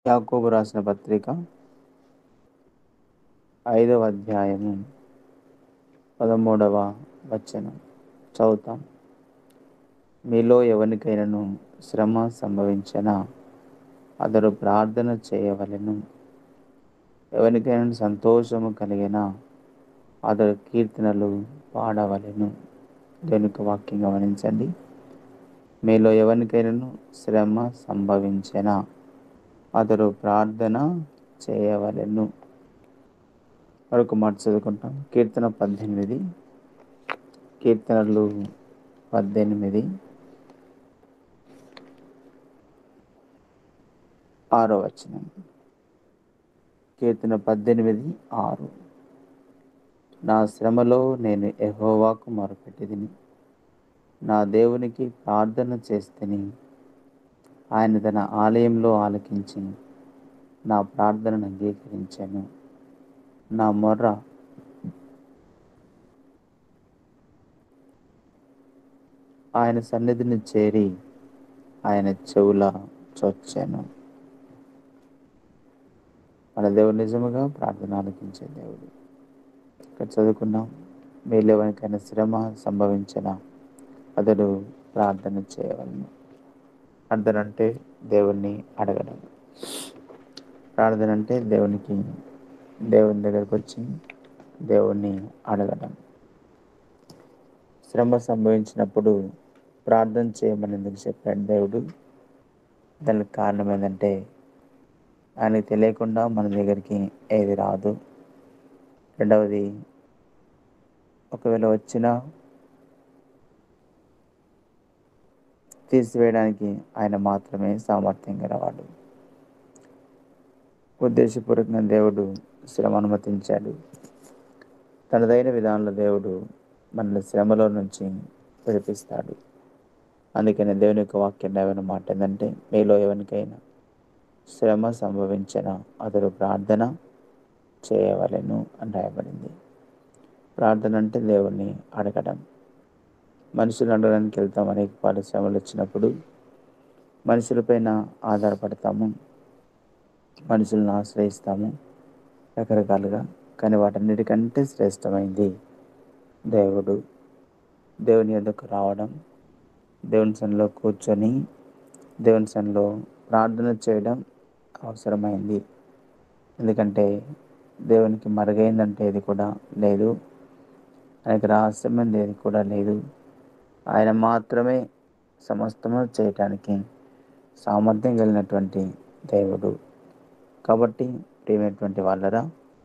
యాకోబు రాసిన పత్రిక ఐదవ అధ్యాయము పదమూడవ వచనం చదువుతాం మీలో ఎవరికైనాను శ్రమ సంభవించిన అతడు ప్రార్థన చేయవలెను ఎవరికైనా సంతోషము కలిగిన అతడు కీర్తనలు పాడవలెను దేనికి వాక్యం గమనించండి మీలో ఎవరికైనాను శ్రమ సంభవించిన అతడు ప్రార్థన చేయవలెను మరొక మాట చదువుకుంటాం కీర్తన పద్దెనిమిది కీర్తనలు పద్దెనిమిది ఆరో వచనం కీర్తన పద్దెనిమిది ఆరు నా శ్రమలో నేను ఎహోవాకు మొరపెట్టిదిని నా దేవునికి ప్రార్థన చేస్తేని ఆయన తన ఆలయంలో ఆలకించి నా ప్రార్థనను అంగీకరించాను నా మొర్ర ఆయన సన్నిధిని చేరి ఆయన చెవుల చొచ్చాను మన దేవుడు నిజముగా ప్రార్థన ఆలకించే దేవుడు ఇక్కడ చదువుకున్నాం మీలో ఎవరికైనా శ్రమ సంభవించిన అతడు ప్రార్థన చేయవలను ప్రార్థన అంటే దేవుణ్ణి అడగడం ప్రార్థన అంటే దేవునికి దేవుని దగ్గరకు వచ్చి దేవుణ్ణి అడగడం శ్రమ సంభవించినప్పుడు ప్రార్థన చేయమని ఎందుకు చెప్పాడు దేవుడు దానికి కారణం ఏంటంటే ఆయనకు తెలియకుండా మన దగ్గరికి ఏది రాదు రెండవది ఒకవేళ వచ్చినా తీసివేయడానికి ఆయన మాత్రమే సామర్థ్యం గలవాడు ఉద్దేశపూర్వకంగా దేవుడు శ్రమ అనుమతించాడు తనదైన విధానంలో దేవుడు మనల్ని శ్రమలో నుంచి విడిపిస్తాడు అందుకని దేవుని యొక్క వాక్యం ఏమైనా మాట ఏంటంటే మీలో ఎవరికైనా శ్రమ సంభవించిన అతడు ప్రార్థన చేయవలెను అని రాయబడింది ప్రార్థన అంటే దేవుణ్ణి అడగడం మనుషులు అడగడానికి వెళ్తాం అనేక పాలు శ్రమలు వచ్చినప్పుడు మనుషులపైన ఆధారపడతాము మనుషులను ఆశ్రయిస్తాము రకరకాలుగా కానీ వాటన్నిటికంటే శ్రేష్టమైంది దేవుడు దేవుని ఎదుకు రావడం దేవుని సన్నిలో కూర్చొని దేవుని సన్నిలో ప్రార్థన చేయడం అవసరమైంది ఎందుకంటే దేవునికి మరుగైందంటే ఏది కూడా లేదు ఆయనకి రహస్యమైనది ఏది కూడా లేదు ఆయన మాత్రమే సమస్తము చేయటానికి సామర్థ్యం కలిగినటువంటి దేవుడు కాబట్టి ప్రియమైనటువంటి వాళ్ళరా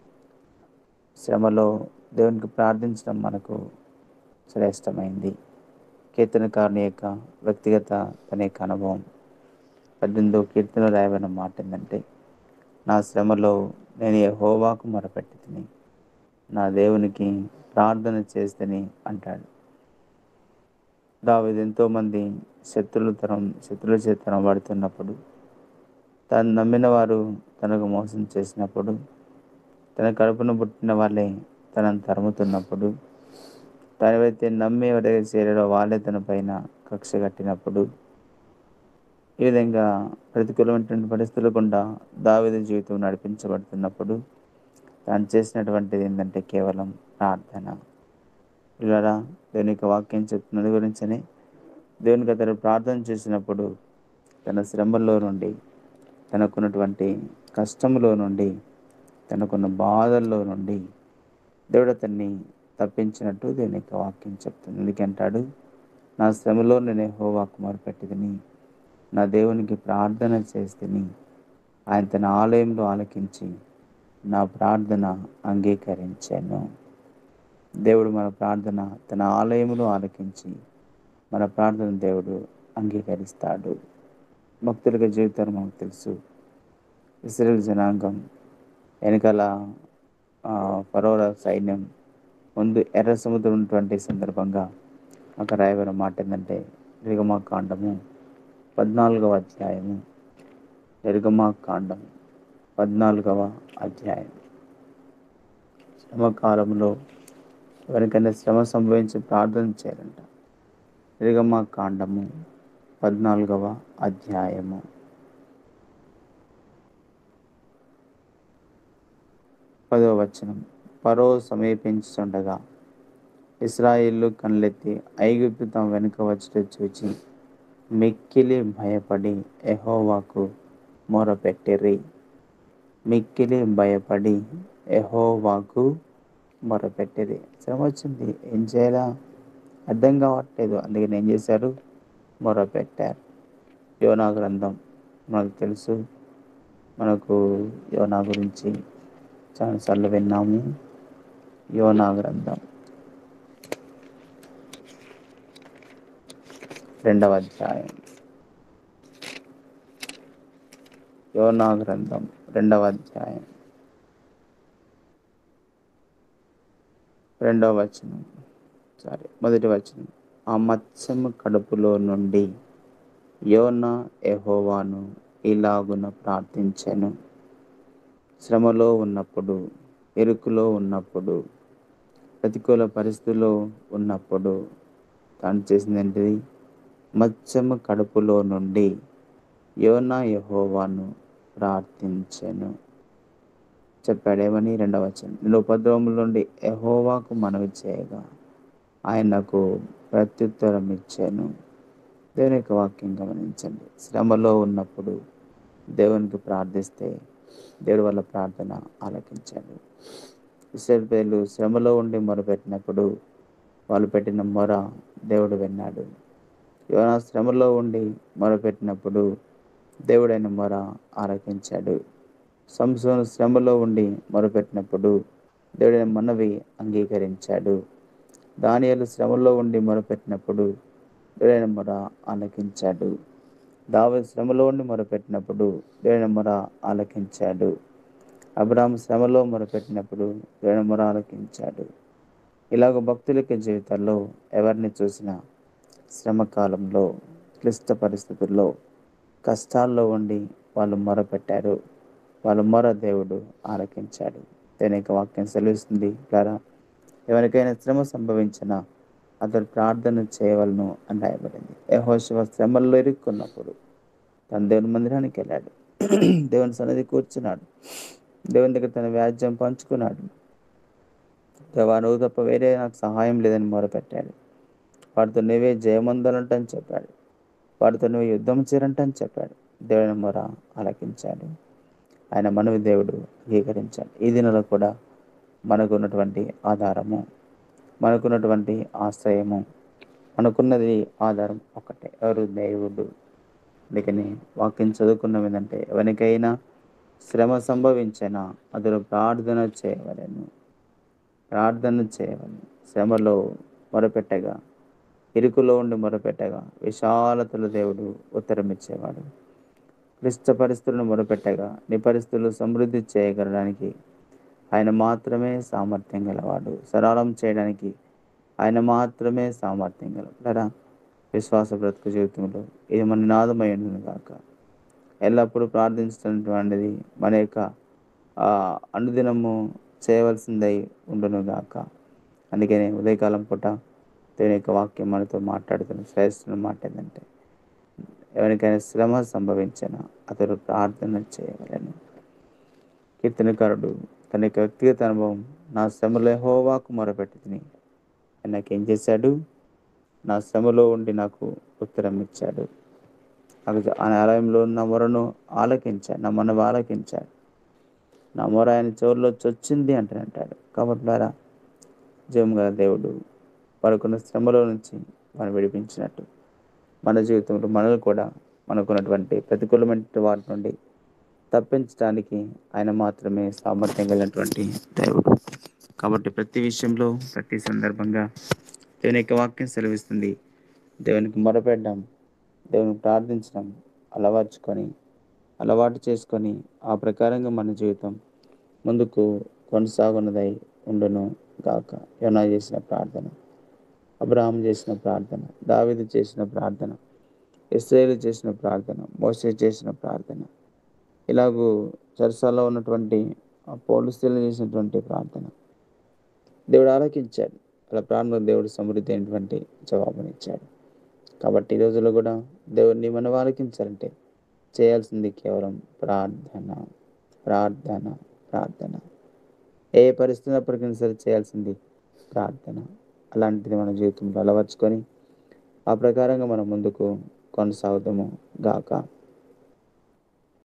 శ్రమలో దేవునికి ప్రార్థించడం మనకు శ్రేష్టమైంది కీర్తనకారుని యొక్క వ్యక్తిగత తన యొక్క అనుభవం పద్దెనిమిదో కీర్తన రాయబడిన మాట ఏంటంటే నా శ్రమలో నేను యెహోవాకు మొరపెట్టి తిని నా దేవునికి ప్రార్థన చేస్తని అంటాడు దావిది ఎంతోమంది శత్రుల తరం శత్రుల చేత తరబడుతున్నప్పుడు తను నమ్మిన వారు తనకు మోసం చేసినప్పుడు తన కడుపున పుట్టిన వాళ్ళే తనను తరుముతున్నప్పుడు తనవైతే నమ్మి ఎవరైతే చేరారో వాళ్ళే తన పైన కక్ష కట్టినప్పుడు ఈ విధంగా ప్రతికూలమైనటువంటి పరిస్థితులు గుండా దావిద జీవితం నడిపించబడుతున్నప్పుడు తాను చేసినటువంటిది ఏంటంటే కేవలం ప్రార్థన ఇలా దేవుని యొక్క వాక్యం చెప్తున్నది గురించనే దేవునికి అతను ప్రార్థన చేసినప్పుడు తన శ్రమల్లో నుండి తనకున్నటువంటి కష్టములో నుండి తనకున్న బాధల్లో నుండి దేవుడు అతన్ని తప్పించినట్టు దేవుని యొక్క వాక్యం చెప్తుంది ఎందుకంటాడు నా శ్రమలో నేను హోవాకు మొరపెట్టిదని నా దేవునికి ప్రార్థన చేస్తేని ఆయన తన ఆలయంలో ఆలకించి నా ప్రార్థన అంగీకరించాను దేవుడు మన ప్రార్థన తన ఆలయంలో ఆలకించి మన ప్రార్థన దేవుడు అంగీకరిస్తాడు భక్తుల జీవితాలు మనకు తెలుసు ఇస్రాయల్ జనాంగం వెనకాల ఫరోర సైన్యం ముందు ఎర్ర సముద్రం ఉన్నటువంటి సందర్భంగా అక్కడ రాయబడిన మాట ఏంటంటే నిర్గమాకాండము పద్నాలుగవ అధ్యాయము నిర్గమాకాండం పద్నాలుగవ అధ్యాయం శ్రమకాలంలో ఎవరికైనా శ్రమ సంభవించి ప్రార్థన చేయాలంట నిర్గమాకాండము పద్నాలుగవ అధ్యాయము పదో వచనం పరో సమీపించుండగా ఇస్రాయిల్లు కళ్ళెత్తి ఐగుప్తు తమ వెనుక వచ్చి చూచి మిక్కిలి భయపడి ఎహోవాకు మొరపెట్టిరి మిక్కిలి భయపడి ఎహోవాకు మొరపెట్టిరి శ్రమ వచ్చింది ఏం చేయాలా అర్థం కావట్లేదు అందుకని ఏం చేశారు మొరపెట్టారు యోనా గ్రంథం మనకు తెలుసు మనకు యోనా గురించి చాలాసార్లు విన్నాము యోనా గ్రంథం రెండవ అధ్యాయం యోనా గ్రంథం రెండవ అధ్యాయం రెండవ వచనం సారీ మొదటి వచనం ఆ మత్స్యము కడుపులో నుండి యోనా ఎహోవాను ఇలాగున ప్రార్థించాను శ్రమలో ఉన్నప్పుడు ఇరుకులో ఉన్నప్పుడు ప్రతికూల పరిస్థితుల్లో ఉన్నప్పుడు తాను చేసింది ఏంటిది మత్స్యము కడుపులో నుండి యోనా యహోవాను ప్రార్థించెను చెప్పాడేమని రెండవ వచనం నేను ఉపద్రవముల నుండి యహోవాకు మనవి చేయగా ఆయనకు ప్రత్యుత్తరం ఇచ్చాను దేవుని యొక్క వాక్యం గమనించండి శ్రమలో ఉన్నప్పుడు దేవునికి ప్రార్థిస్తే దేవుడి వల్ల ప్రార్థన ఆలకించాడు ఇస్రాయేలు శ్రమలో ఉండి మొరపెట్టినప్పుడు వాళ్ళు పెట్టిన మొర దేవుడు విన్నాడు యోనా శ్రమలో ఉండి మొరపెట్టినప్పుడు దేవుడైన మొర ఆలకించాడు సంసోను శ్రమలో ఉండి మొరపెట్టినప్పుడు దేవుడైన మనవి అంగీకరించాడు దానియాలు శ్రమలో ఉండి మొరపెట్టినప్పుడు దేవుడైన మొర ఆలకించాడు దావీదు శ్రమలో ఉండి మొరపెట్టినప్పుడు దేవుడైన మొర ఆలకించాడు అబ్రాహం శ్రమలో మొరపెట్టినప్పుడు దేవుడైన మొర ఆలకించాడు ఇలాగ భక్తుల యొక్క జీవితాల్లో ఎవరిని చూసినా శ్రమ కాలంలో క్లిష్ట పరిస్థితుల్లో కష్టాల్లో ఉండి వాళ్ళు మొరపెట్టారు వాళ్ళ మొర దేవుడు ఆలకించాడు దేని యొక్క వాక్యం సెలవిస్తుంది ద్వారా ఎవరికైనా శ్రమ సంభవించినా అతడు ప్రార్థన చేయవలను అని రాయబడింది యహోశివ శ్రమల్లో ఇరుక్కున్నప్పుడు తన దేవుని మందిరానికి వెళ్ళాడు దేవుని సన్నిధి కూర్చున్నాడు దేవుని దగ్గర తన వ్యాజ్యం పంచుకున్నాడు దేవా నువ్వు తప్ప వేరే నాకు సహాయం లేదని మొరపెట్టాడు వాడితో నువ్వే జయమందాలంటని చెప్పాడు వాడితో నువ్వు యుద్ధం చేరంటని చెప్పాడు దేవుని మొర ఆలకించాడు ఆయన మనవి దేవుడు అంగీకరించాడు ఈ దినంలో కూడా మనకు ఉన్నటువంటి ఆధారము మనకున్నటువంటి ఆశ్రయము మనకున్నది ఆధారం ఒకటే ఎవరు దేవుడు అందుకని వాక్యం చదువుకున్నాం ఏంటంటే ఎవరికైనా శ్రమ సంభవించినా అతడు ప్రార్థన చేయవలను ప్రార్థన చేయవలను శ్రమలో మొరపెట్టగా ఇరుకులో ఉండి మొరపెట్టగా విశాలతల దేవుడు ఉత్తరం ఇచ్చేవాడు క్లిష్ట పరిస్థితులను మొరపెట్టగా నీ పరిస్థితులు సమృద్ధి చేయగలడానికి ఆయన మాత్రమే సామర్థ్యం గలవాడు సరళం చేయడానికి ఆయన మాత్రమే సామర్థ్యం గలవాడు విశ్వాస బ్రతుకు జీవితంలో ఇది మన నినాదమై ఉండును గాక ఎల్లప్పుడూ ప్రార్థించినటువంటిది మన యొక్క ఆ, అనుదినము చేయవలసిందై ఉండును గాక అందుకనే ఉదయకాలం పూట దేవుని యొక్క వాక్యం మనతో మాట్లాడుతున్న శ్రేష్ఠ మాట ఏంటంటే ఎవరికైనా శ్రమ సంభవించిన అతడు ప్రార్థన చేయవలను కీర్తనకారుడు తన యొక్క వ్యక్తిగత అనుభవం నా శ్రమలో హోవాకు మొరపెట్టి తిని ఆయన నాకేం చేశాడు నా శ్రమలో ఉండి నాకు ఉత్తరం ఇచ్చాడు నాకు ఆయన ఆలయంలో ఉన్న మొరను ఆలకించాడు నా మనవి ఆలకించాడు నా మొర ఆయన చెవుల్లో చొచ్చింది అంటాడు కాబట్టి ద్వారా జీవం గల దేవుడు వాడుకున్న శ్రమలో నుంచి మనం విడిపించినట్టు మన జీవితంలో మనల్ని కూడా మనకున్నటువంటి ప్రతికూలమైన వాటి నుండి తప్పించడానికి ఆయన మాత్రమే సామర్థ్యం కలిగినటువంటి దేవుడు కాబట్టి ప్రతి విషయంలో ప్రతి సందర్భంగా దేవుని యొక్క వాక్యం సెలవిస్తుంది దేవునికి మొరపెట్టడం దేవునికి ప్రార్థించడం అలవర్చుకొని అలవాటు చేసుకొని ఆ ప్రకారంగా మన జీవితం ముందుకు కొనసాగున్నదై ఉండును గాక యోనా చేసిన ప్రార్థన అబ్రహాం చేసిన ప్రార్థన దావీదు చేసిన ప్రార్థన ఇస్రాయేలు చేసిన ప్రార్థన మోసే చేసిన ప్రార్థన ఇలాగూ చర్చలో ఉన్నటువంటి ఆ పౌలుస్తీలు చేసినటువంటి ప్రార్థన దేవుడు ఆలకించాడు అలా ప్రార్థన దేవుడు సమృద్ధి అయినటువంటి జవాబునిచ్చాడు కాబట్టి ఈ రోజుల్లో కూడా దేవుడిని మనం ఆలకించాలంటే చేయాల్సింది కేవలం ప్రార్థన ప్రార్థన ప్రార్థన ఏ పరిస్థితి ఉన్నప్పటికైనా సరే చేయాల్సింది ప్రార్థన అలాంటిది మన జీవితంలో అలవర్చుకొని ఆ ప్రకారంగా మనం ముందుకు కొనసాగుదాము గాక